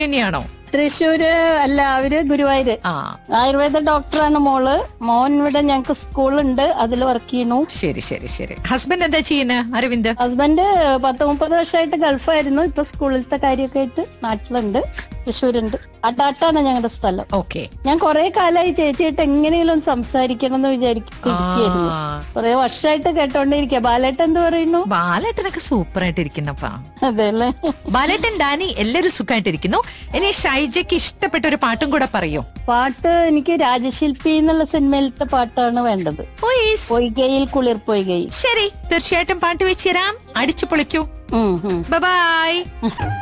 തന്നെയാണോ തൃശ്ശൂര് അല്ല അവര് ഗുരുവായൂര് ആ ആയുർവേദ ഡോക്ടറാണ് മോള് മോൻ ഇവിടെ ഞങ്ങക്ക് സ്കൂളുണ്ട് അതിൽ വർക്ക് ചെയ്യണു ശരി ശരി ശരി ഹസ്ബൻഡ് എന്താ ചെയ്യുന്നത് അരവിന്ദ് ഹസ്ബൻഡ് പത്ത് മുപ്പത് വർഷമായിട്ട് ഗൾഫായിരുന്നു ഇപ്പൊ സ്കൂളിലത്തെ കാര്യമൊക്കെ ആയിട്ട് നാട്ടിലുണ്ട് തൃശ്ശൂരുണ്ട് അട്ടാട്ടാണ് ഞങ്ങളുടെ സ്ഥലം ഓക്കെ ഞാൻ കുറെ കാലമായി ചേച്ചിയായിട്ട് എങ്ങനെയെങ്കിലും ഒന്ന് സംസാരിക്കണം എന്ന് വിചാരിക്കുന്നു കുറെ വർഷമായിട്ട് കേട്ടോണ്ടിരിക്കുക ബാലേട്ടൻ എന്ത് പറയുന്നു ബാലേട്ടനൊക്കെ സൂപ്പർ ആയിട്ടിരിക്കുന്നപ്പാ അതെ അല്ലേ ബാലേട്ടൻ ഡാനി എല്ലാരും സുഖമായിട്ടിരിക്കുന്നു ഇനി ഷൈജയ്ക്ക് ഇഷ്ടപ്പെട്ട ഒരു പാട്ടും കൂടെ പറയൂ പാട്ട് എനിക്ക് രാജശില്പി എന്നുള്ള സിനിമയിലത്തെ പാട്ടാണ് വേണ്ടത് ഓ യെസ്. പൊയ്കയിൽ കുളിർ പൊയ്കയിൽ ശരി തീർച്ചയായിട്ടും പാട്ട് വെച്ച് തരാം അടിച്ചു പൊളിക്കൂ ഉം ഉം ബൈ